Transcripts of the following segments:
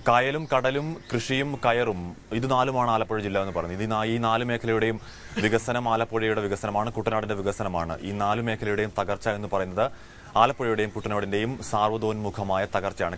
കായലും കടലും കൃഷിയും കയറും ഇത് നാലുമാണ് ആലപ്പുഴ ജില്ല എന്ന് പറയുന്നത് ഇത് ഈ നാ- ഈ നാല് മേഖലയുടെയും വികസനം ആലപ്പുഴയുടെ വികസനമാണ് കുട്ടനാടിന്റെ വികസനമാണ് ഈ നാല് മേഖലയുടെയും തകർച്ച എന്ന് പറയുന്നത് ആലപ്പുഴയുടെയും കുട്ടനാടിന്റെയും സാർവതോന്മുഖമായ തകർച്ചയാണ്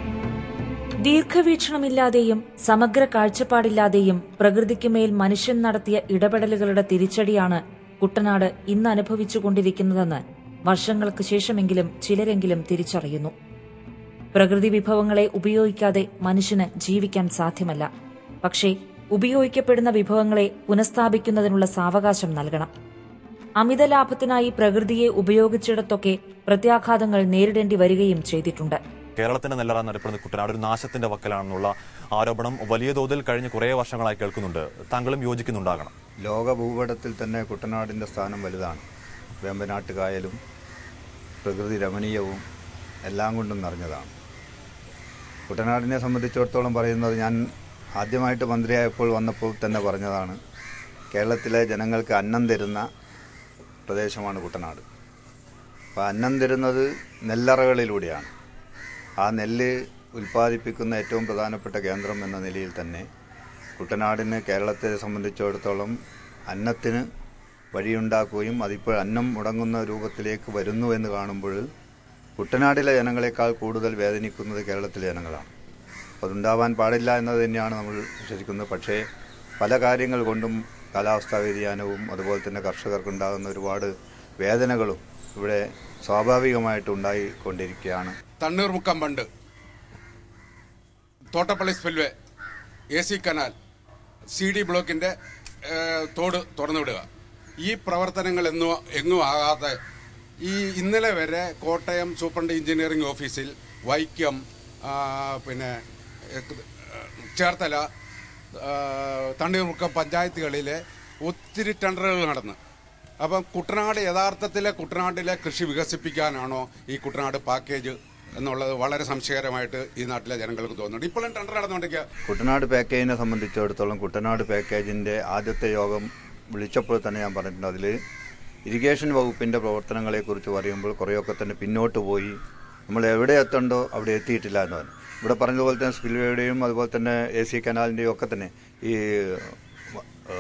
ദീർഘവീക്ഷണമില്ലാതെയും സമഗ്ര കാഴ്ചപ്പാടില്ലാതെയും പ്രകൃതിക്കുമേൽ മനുഷ്യൻ നടത്തിയ ഇടപെടലുകളുടെ തിരിച്ചടിയാണ് കുട്ടനാട് ഇന്ന് അനുഭവിച്ചുകൊണ്ടിരിക്കുന്നതെന്ന് വർഷങ്ങൾക്ക് ശേഷമെങ്കിലും ചിലരെങ്കിലും തിരിച്ചറിയുന്നു പ്രകൃതി വിഭവങ്ങളെ ഉപയോഗിക്കാതെ മനുഷ്യന് ജീവിക്കാൻ സാധ്യമല്ല പക്ഷേ ഉപയോഗിക്കപ്പെടുന്ന വിഭവങ്ങളെ പുനഃസ്ഥാപിക്കുന്നതിനുള്ള സാവകാശം നൽകണം അമിത ലാഭത്തിനായി പ്രകൃതിയെ ഉപയോഗിച്ചിടത്തൊക്കെ പ്രത്യാഘാതങ്ങൾ നേരിടേണ്ടി വരികയും ചെയ്തിട്ടുണ്ട് കേരളത്തിന്റെ നെല്ലറ എന്നറിയപ്പെടുന്ന കുട്ടനാട് ഒരു നാശത്തിന്റെ വക്കലാണെന്നുള്ള ആരോപണം വലിയ തോതിൽ കഴിഞ്ഞ കുറേ വർഷങ്ങളായി കേൾക്കുന്നുണ്ട് താങ്കളും യോജിക്കുന്നുണ്ടാകണം ലോക ഭൂപടത്തിൽ തന്നെ കുട്ടനാടിൻ്റെ സ്ഥാനം വലുതാണ് വേമ്പനാട്ട് കായലും പ്രകൃതി രമണീയവും എല്ലാം കൊണ്ടും നിറഞ്ഞതാണ് കുട്ടനാടിനെ സംബന്ധിച്ചിടത്തോളം പറയുന്നത് ഞാൻ ആദ്യമായിട്ട് മന്ത്രിയായപ്പോൾ വന്നപ്പോൾ തന്നെ പറഞ്ഞതാണ് കേരളത്തിലെ ജനങ്ങൾക്ക് അന്നം തരുന്ന പ്രദേശമാണ് കുട്ടനാട് അപ്പോൾ അന്നം തരുന്നത് നെല്ലറകളിലൂടെയാണ് ആ നെല്ല് ഉൽപ്പാദിപ്പിക്കുന്ന ഏറ്റവും പ്രധാനപ്പെട്ട കേന്ദ്രം എന്ന നിലയിൽ തന്നെ കുട്ടനാടിന് കേരളത്തെ സംബന്ധിച്ചിടത്തോളം അന്നത്തിന് വഴിയുണ്ടാക്കുകയും അതിപ്പോൾ അന്നം മുടങ്ങുന്ന രൂപത്തിലേക്ക് വരുന്നു എന്ന് കാണുമ്പോൾ കുട്ടനാട്ടിലെ ജനങ്ങളെക്കാൾ കൂടുതൽ വേദനിക്കുന്നത് കേരളത്തിലെ ജനങ്ങളാണ് അപ്പോൾ അതുണ്ടാവാൻ പാടില്ല എന്നത് തന്നെയാണ് നമ്മൾ വിശ്വസിക്കുന്നത് പക്ഷേ പല കാര്യങ്ങൾ കൊണ്ടും കാലാവസ്ഥാ വ്യതിയാനവും അതുപോലെ തന്നെ കർഷകർക്കുണ്ടാകുന്ന ഒരുപാട് വേദനകളും ഇവിടെ സ്വാഭാവികമായിട്ട് ഉണ്ടായിക്കൊണ്ടിരിക്കുകയാണ് Thanneermukkom bund Thottappally spillway A C canal C D ബ്ലോക്കിന്റെ ഏഹ്, തോട് തുറന്നു വിടുക ഈ പ്രവർത്തനങ്ങൾ എന്നും എങ്ങും ആകാതെ ഈ ഇന്നലെ വരെ കോട്ടയം സൂപ്രണ്ട് എഞ്ചിനീയറിംഗ് ഓഫീസിൽ വൈക്കം ആ, പിന്നെ ഏഹ്, ചേർത്തല ആ, തണ്ണീർമുക്കം പഞ്ചായത്തുകളിലെ ഒത്തിരി ടെൻഡറുകൾ നടന്നു അപ്പം കുട്ടനാട് യഥാർത്ഥത്തിലെ കുട്ടനാട്ടിലെ കൃഷി വികസിപ്പിക്കാനാണോ ഈ കുട്ടനാട് പാക്കേജ് എന്നുള്ളത് വളരെ സംശയകരമായിട്ട് ഈ നാട്ടിലെ ജനങ്ങൾക്ക് തോന്നുന്നുണ്ട് ഇപ്പോഴും ടെൻഡർ നടന്നുകൊണ്ടിരിക്കുക കുട്ടനാട് പാക്കേജിനെ സംബന്ധിച്ചിടത്തോളം കുട്ടനാട് പാക്കേജിൻ്റെ ആദ്യത്തെ യോഗം വിളിച്ചപ്പോൾ തന്നെ ഞാൻ പറഞ്ഞിട്ടുണ്ട് അതിൽ ഇറിഗേഷൻ വകുപ്പിൻ്റെ പ്രവർത്തനങ്ങളെക്കുറിച്ച് പറയുമ്പോൾ കുറേയൊക്കെ തന്നെ പിന്നോട്ട് പോയി നമ്മൾ എവിടെ എത്തണ്ടോ അവിടെ എത്തിയിട്ടില്ല എന്ന് പറഞ്ഞു ഇവിടെ പറഞ്ഞതുപോലെ തന്നെ സ്പിൽവേയുടെയും അതുപോലെ തന്നെ എ സി കനാലിൻ്റെയും ഒക്കെ തന്നെ ഈ ആ,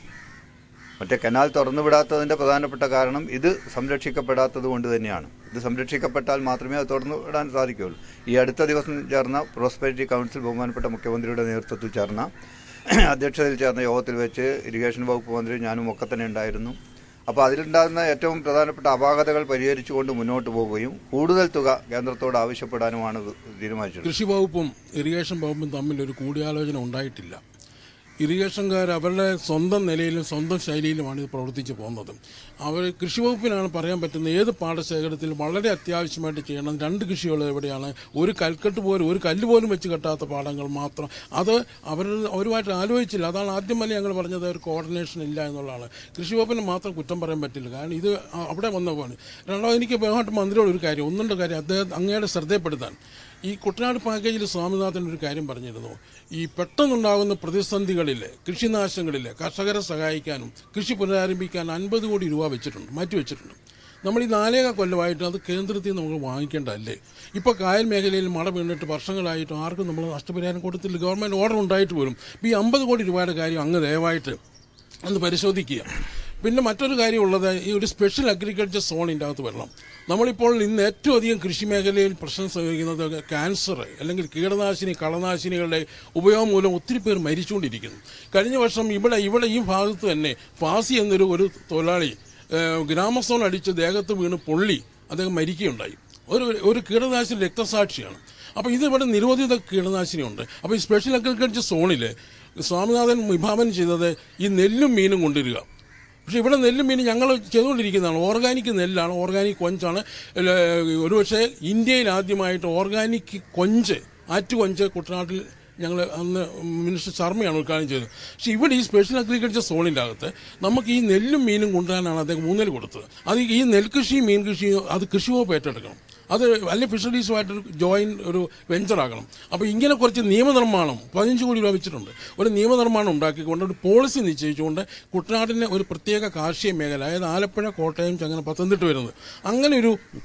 മറ്റേ കനാൽ തുറന്നുവിടാത്തതിൻ്റെ പ്രധാനപ്പെട്ട കാരണം ഇത് സംരക്ഷിക്കപ്പെടാത്തത് കൊണ്ട് തന്നെയാണ് ഇത് സംരക്ഷിക്കപ്പെട്ടാൽ മാത്രമേ അത് തുറന്നു വിടാൻ സാധിക്കുകയുള്ളൂ ഈ അടുത്ത ദിവസം ചേർന്ന പ്രോസ്പെരിറ്റി കൗൺസിൽ ബഹുമാനപ്പെട്ട മുഖ്യമന്ത്രിയുടെ നേതൃത്വത്തിൽ ചേർന്ന അധ്യക്ഷതയിൽ ചേർന്ന യോഗത്തിൽ വെച്ച് ഇറിഗേഷൻ വകുപ്പ് മന്ത്രി ഞാനും ഒക്കെ തന്നെ ഉണ്ടായിരുന്നു അപ്പോൾ അതിലുണ്ടാകുന്ന ഏറ്റവും പ്രധാനപ്പെട്ട അപാകതകൾ പരിഹരിച്ചുകൊണ്ട് മുന്നോട്ട് പോവുകയും കൂടുതൽ തുക കേന്ദ്രത്തോട് ആവശ്യപ്പെടാനുമാണ് ഇത് തീരുമാനിച്ചത് കൃഷി വകുപ്പും ഇറിഗേഷൻ വകുപ്പും തമ്മിൽ ഒരു കൂടിയാലോചന ഉണ്ടായിട്ടില്ല ഇറിഗേഷൻകാർ അവരുടെ സ്വന്തം നിലയിലും സ്വന്തം ശൈലിയിലുമാണ് ഇത് പ്രവർത്തിച്ചു പോകുന്നത് അവർ കൃഷി വകുപ്പിനാണ് പറയാൻ പറ്റുന്നത് ഏത് പാടശേഖരത്തിൽ വളരെ അത്യാവശ്യമായിട്ട് ചെയ്യണം രണ്ട് കൃഷികൾ എവിടെയാണ് ഒരു കൽക്കെട്ട് പോലും ഒരു കല്ല് പോലും വെച്ച് കെട്ടാത്ത പാടങ്ങൾ മാത്രം അത് അവർ അവരുമായിട്ട് ആലോചിച്ചില്ല അതാണ് ആദ്യം വരെ ഞങ്ങൾ പറഞ്ഞത് ഒരു കോർഡിനേഷൻ ഇല്ല എന്നുള്ളതാണ് കൃഷി വകുപ്പിന് മാത്രം കുറ്റം പറയാൻ പറ്റില്ല കാരണം ഇത് അ- അവിടെ വന്ന പോലെ രണ്ടാമത് എനിക്ക് ബഹുമായിട്ട് മന്ത്രിയോട് ഒരു കാര്യം ഒന്നുണ്ട് കാര്യം അദ്ദേഹം അങ്ങയുടെ ശ്രദ്ധയപ്പെടുത്താൻ ഈ കുട്ടനാട് പാക്കേജിൽ സ്വാമിനാഥൻ ഒരു കാര്യം പറഞ്ഞിരുന്നു ഈ പെട്ടെന്നുണ്ടാകുന്ന പ്രതിസന്ധികളിൽ കൃഷിനാശങ്ങളിൽ കർഷകരെ സഹായിക്കാനും കൃഷി പുനരാരംഭിക്കാൻ അൻപത് കോടി രൂപ വെച്ചിട്ടുണ്ട് മാറ്റി വെച്ചിട്ടുണ്ട് നമ്മൾ ഈ നാലേക കൊല്ലമായിട്ട് അത് കേന്ദ്രത്തിൽ നിന്ന് നമ്മൾ വാങ്ങിക്കേണ്ടതല്ലേ ഇപ്പോൾ കായൽ മേഖലയിൽ മഴ വീണിട്ട് വർഷങ്ങളായിട്ട് ആർക്കും നമ്മൾ നഷ്ടപരിഹാരം കൊടുത്തില്ല ഗവൺമെന്റ് ഓർഡർ ഉണ്ടായിട്ട് പോലും ഇപ്പോൾ ഈ അമ്പത് കോടി രൂപയുടെ കാര്യം അങ്ങ് ദയവായിട്ട് ഒന്ന് പരിശോധിക്കുക പിന്നെ മറ്റൊരു കാര്യമുള്ളത് ഈ ഒരു സ്പെഷ്യൽ അഗ്രികൾച്ചർ സോണിൻ്റെ അകത്ത് വരണം നമ്മളിപ്പോൾ ഇന്ന് ഏറ്റവും അധികം കൃഷി മേഖലയിൽ പ്രശ്നം സംഭവിക്കുന്നത് ക്യാൻസർ അല്ലെങ്കിൽ കീടനാശിനി കളനാശിനികളുടെ ഉപയോഗം മൂലം ഒത്തിരി പേർ മരിച്ചുകൊണ്ടിരിക്കുന്നു കഴിഞ്ഞ വർഷം ഇവിടെ ഇവിടെ ഈ ഭാഗത്ത് തന്നെ ഫാസി എന്നൊരു ഒരു തൊഴിലാളി ഏഹ്, ഗ്രാമസോൺ അടിച്ച് ദേഹത്ത് വീണ് പൊള്ളി അദ്ദേഹം മരിക്കുകയുണ്ടായി ഒരു ഒരു കീടനാശിനി രക്തസാക്ഷിയാണ് അപ്പോൾ ഇത് ഇവിടെ നിരോധിത കീടനാശിനിയുണ്ട് അപ്പോൾ ഈ സ്പെഷ്യൽ അഗ്രികൾച്ചർ സോണിൽ സ്വാമിനാഥൻ വിഭാവനം ചെയ്തത് ഈ നെല്ലും മീനും കൊണ്ടുവരിക പക്ഷെ ഇവിടെ നെല്ലും മീനും ഞങ്ങൾ ചെയ്തുകൊണ്ടിരിക്കുന്നതാണ് ഓർഗാനിക് നെല്ലാണ് ഓർഗാനിക് കൊഞ്ചാണ് ഇല്ല, ഒരുപക്ഷെ ഇന്ത്യയിൽ ആദ്യമായിട്ട് ഓർഗാനിക് കൊഞ്ച് ആറ്റ് കൊഞ്ച് കുട്ടനാട്ടിൽ ഞങ്ങൾ അന്ന് മിനിസ്റ്റർ ശർമ്മയാണ് ഉദ്ഘാടനം ചെയ്തത് പക്ഷെ ഇവിടെ ഈ സ്പെഷ്യൽ അഗ്രികൾച്ചർ സോണിൻ്റെ അകത്ത് നമുക്ക് ഈ നെല്ലും മീനും കൊണ്ടുവരാനാണ് അദ്ദേഹം ഊന്നൽ കൊടുത്തത് അത് ഈ നെൽകൃഷിയും മീൻ കൃഷിയും അത് കൃഷി വകുപ്പ് ഏറ്റെടുക്കണം അത് അല്ലെങ്കിൽ ഫിഷറീസുമായിട്ടൊരു ജോയിൻ ഒരു വെഞ്ചർ ആകണം അപ്പോൾ ഇങ്ങനെ കുറച്ച് നിയമനിർമ്മാണം പതിനഞ്ച് കോടി രൂപ വെച്ചിട്ടുണ്ട് ഒരു നിയമനിർമ്മാണം ഉണ്ടാക്കിക്കൊണ്ട് ഒരു പോളിസി നിശ്ചയിച്ചുകൊണ്ട് കുട്ടനാടിനെ ഒരു പ്രത്യേക കാർഷിക മേഖല അതായത് ആലപ്പുഴ കോട്ടയം ചങ്ങനെ പത്തനംതിട്ട വരുന്നത് അങ്ങനെ ഒരു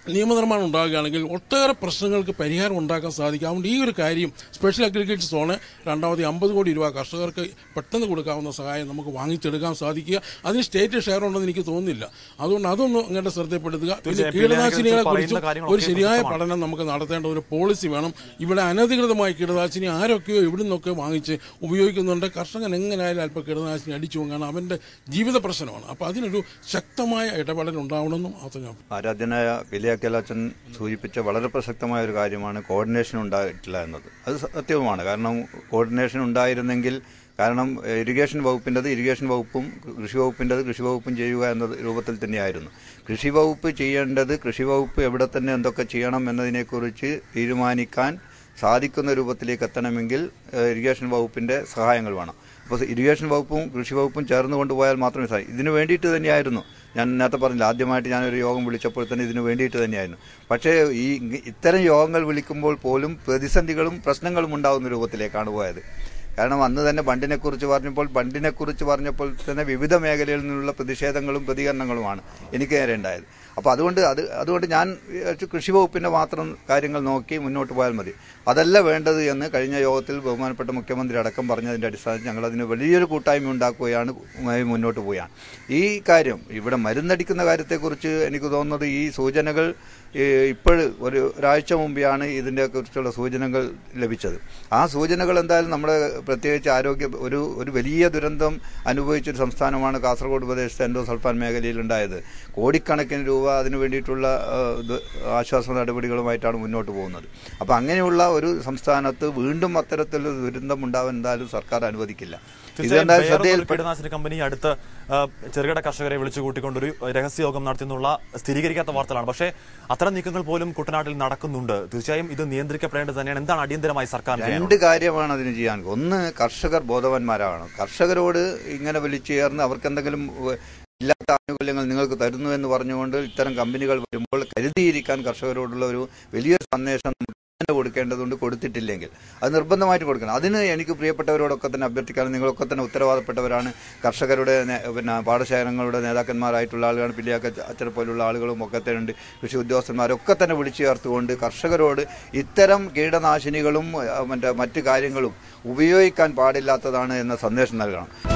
നിയമനിർമ്മാണം ഉണ്ടാകുകയാണെങ്കിൽ ഒട്ടേറെ പ്രശ്നങ്ങൾക്ക് പരിഹാരം ഉണ്ടാക്കാൻ സാധിക്കും അതുകൊണ്ട് ഈ ഒരു കാര്യം സ്പെഷ്യൽ അഗ്രികൾച്ചർ സോണ് രണ്ടാമത് അമ്പത് കോടി രൂപ കർഷകർക്ക് പെട്ടെന്ന് കൊടുക്കാവുന്ന സഹായം നമുക്ക് വാങ്ങിച്ചെടുക്കാൻ സാധിക്കുക അതിന് സ്റ്റേറ്റ് ഷെയർ ഉണ്ടെന്ന് എനിക്ക് തോന്നുന്നില്ല അതുകൊണ്ട് അതൊന്നും അങ്ങോട്ട് ശ്രദ്ധപ്പെടുത്തുക പിന്നെ തീർച്ചയായും കീടനാശിനികളെ പറയുന്ന കുറിച്ചും കാര്യങ്ങളൊക്കെ ഒരു ശരിയായ പ്രസക്തമാണ്. പഠനം നമുക്ക് നടത്തേണ്ട ഒരു പോളിസി വേണം ഇവിടെ അനധികൃതമായി കീടനാശിനി ആരൊക്കെയോ എവിടെ നിന്നൊക്കെ വാങ്ങിച്ച് ഉപയോഗിക്കുന്നുണ്ട് കർഷകൻ എങ്ങനെയായാലും അല്പം കീടനാശിനി അടിച്ചു വാങ്ങാൻ അവന്റെ ജീവിത പ്രശ്നമാണ് അപ്പോൾ അതിനൊരു ശക്തമായ ഇടപെടൽ ഉണ്ടാവണമെന്നും അത് ഞാൻ ആരാധ്യനായ പിലിയാക്കലച്ചൻ സൂചിപ്പിച്ച വളരെ പ്രസക്തമായ ഒരു കാര്യമാണ് കോർഡിനേഷൻ ഉണ്ടായിട്ടില്ല എന്നത് അത് സത്യവുമാണ് കാരണം കോർഡിനേഷൻ ഉണ്ടായിരുന്നെങ്കിൽ കാരണം ഇറിഗേഷൻ വകുപ്പിൻ്റെത് ഇറിഗേഷൻ വകുപ്പും കൃഷി വകുപ്പിൻ്റെത് കൃഷി വകുപ്പും ചെയ്യുക എന്ന രൂപത്തിൽ തന്നെയായിരുന്നു കൃഷി വകുപ്പ് ചെയ്യേണ്ടത് കൃഷി വകുപ്പ് എവിടെ തന്നെ എന്തൊക്കെ ചെയ്യണം എന്നതിനെക്കുറിച്ച് തീരുമാനിക്കാൻ സാധിക്കുന്ന രൂപത്തിലേക്ക് എത്തണമെങ്കിൽ ഏഹ്, ഇറിഗേഷൻ വകുപ്പിൻ്റെ സഹായങ്ങൾ വേണം അപ്പോൾ ഇറിഗേഷൻ വകുപ്പും കൃഷി വകുപ്പും ചേർന്ന് കൊണ്ടുപോയാൽ മാത്രമേ സാധിക്കൂ ഇതിനു വേണ്ടിയിട്ട് തന്നെയായിരുന്നു ഞാൻ നേരത്തെ പറഞ്ഞില്ല ആദ്യമായിട്ട് ഞാനൊരു യോഗം വിളിച്ചപ്പോൾ തന്നെ ഇതിനു വേണ്ടിയിട്ട് തന്നെയായിരുന്നു പക്ഷേ ഈ ഇത്തരം യോഗങ്ങൾ വിളിക്കുമ്പോൾ പോലും പ്രതിസന്ധികളും പ്രശ്നങ്ങളും ഉണ്ടാകുന്ന രൂപത്തിലേക്കാണ് പോയത് കാരണം അന്ന് തന്നെ ബണ്ടിനെ കുറിച്ച് പറഞ്ഞപ്പോൾ ബണ്ടിനെ കുറിച്ച് പറഞ്ഞപ്പോൾ തന്നെ വിവിധ മേഖലയിൽ നിന്നുള്ള പ്രതിഷേധങ്ങളും പ്രതികരണങ്ങളുമാണ് എനിക്ക് നേരെ ഉണ്ടായത് അപ്പോൾ അതുകൊണ്ട് അത് അതുകൊണ്ട് ഞാൻ വിചാരിച്ചു കൃഷി വകുപ്പിന്റെ മാത്രം കാര്യങ്ങൾ നോക്കി മുന്നോട്ട് പോയാൽ മതി അതല്ല വേണ്ടത് എന്ന് കഴിഞ്ഞ യോഗത്തിൽ ബഹുമാനപ്പെട്ട മുഖ്യമന്ത്രി അടക്കം പറഞ്ഞതിന്റെ അടിസ്ഥാനത്തിൽ ഞങ്ങൾ അതിന് വലിയൊരു കൂട്ടായ്മ ഉണ്ടാക്കുകയാണ് മായി മുന്നോട്ട് പോവുകയാണ് ഈ കാര്യം ഇവിടെ മരുന്നടിക്കുന്ന കാര്യത്തെക്കുറിച്ച് എനിക്ക് തോന്നുന്നത് ഈ സൂചനകൾ ഇപ്പോഴ് ഒരു ഒരാഴ്ച മുമ്പെയാണ് ഇതിനെ കുറിച്ചുള്ള സൂചനകൾ ലഭിച്ചത് ആ സൂചനകൾ എന്തായാലും നമ്മുടെ പ്രത്യേകിച്ച് ആരോഗ്യ ഒരു ഒരു വലിയ ദുരന്തം അനുഭവിച്ചൊരു സംസ്ഥാനമാണ് കാസർഗോഡ് പ്രദേശത്തെ എൻഡോസൾഫാൻ മേഖലയിൽ ഉണ്ടായത് കോടിക്കണക്കിന് രൂപ അതിനു വേണ്ടിയിട്ടുള്ള ആ, ഇത് ആശ്വാസ നടപടികളുമായിട്ടാണ് മുന്നോട്ട് പോകുന്നത് അപ്പോൾ അങ്ങനെയുള്ള ഒരു സംസ്ഥാനത്ത് വീണ്ടും അത്തരത്തിലൊരു ദുരന്തം ഉണ്ടാവാൻ എന്തായാലും സർക്കാർ അനുവദിക്കില്ല തീർച്ചയായും ഇതെന്തായാലും ബെയർ ശ്രദ്ധയിൽ എന്നൊരു കീടനാശിനി കമ്പനി അടുത്ത് ആ, ചെറുകിട കർഷകരെ വിളിച്ചു കൂട്ടിക്കൊണ്ടൊരു രഹസ്യ യോഗം നടത്തിയെന്നുള്ള സ്ഥിരീകരിക്കാത്ത വാർത്തകളാണ് പക്ഷേ അത്തരം നീക്കങ്ങൾ പോലും കുട്ടനാട്ടിൽ നടക്കുന്നുണ്ട് തീർച്ചയായും ഇത് നിയന്ത്രിക്കപ്പെടേണ്ടത് തന്നെയാണ് എന്താണ് അടിയന്തരമായി സർക്കാർ രണ്ട് കാര്യമാണ് അതിന് ചെയ്യാൻ ഒന്ന് കർഷകർ ബോധവാന്മാരാണ് കർഷകരോട് ഇങ്ങനെ വിളിച്ചു ചേർന്ന് അവർക്ക് എന്തെങ്കിലും ഉവ്വ്, ഇല്ലാത്ത ആനുകൂല്യങ്ങൾ നിങ്ങൾക്ക് തരുന്നു എന്ന് പറഞ്ഞുകൊണ്ട് ഇത്തരം കമ്പനികൾ വരുമ്പോൾ കരുതിയിരിക്കാൻ കർഷകരോടുള്ള ഒരു വലിയൊരു സന്ദേശം നമുക്ക് തന്നെ കൊടുക്കേണ്ടതുണ്ട് കൊടുത്തിട്ടില്ലെങ്കിൽ അത് നിർബന്ധമായിട്ട് കൊടുക്കണം അതിന് എനിക്ക് പ്രിയപ്പെട്ടവരോടൊക്കെ തന്നെ അഭ്യർത്ഥിക്കാൻ നിങ്ങളൊക്കെ തന്നെ ഉത്തരവാദപ്പെട്ടവരാണ് കർഷകരുടെ നേ- പിന്നെ പാടശേഖരങ്ങളുടെ നേതാക്കന്മാരായിട്ടുള്ള ആളുകളാണ് പിള്ളിയാക്ക അച്ഛനെ പോലുള്ള ആളുകളും ഒക്കെ തന്നെ ഉണ്ട് കൃഷി ഉദ്യോഗസ്ഥന്മാരൊക്കെ തന്നെ വിളിച്ചു ചേർത്തുകൊണ്ട് കർഷകരോട് ഇത്തരം കീടനാശിനികളും അഹ് മറ്റേ മറ്റു കാര്യങ്ങളും ഉപയോഗിക്കാൻ പാടില്ലാത്തതാണ് എന്ന സന്ദേശം നൽകണം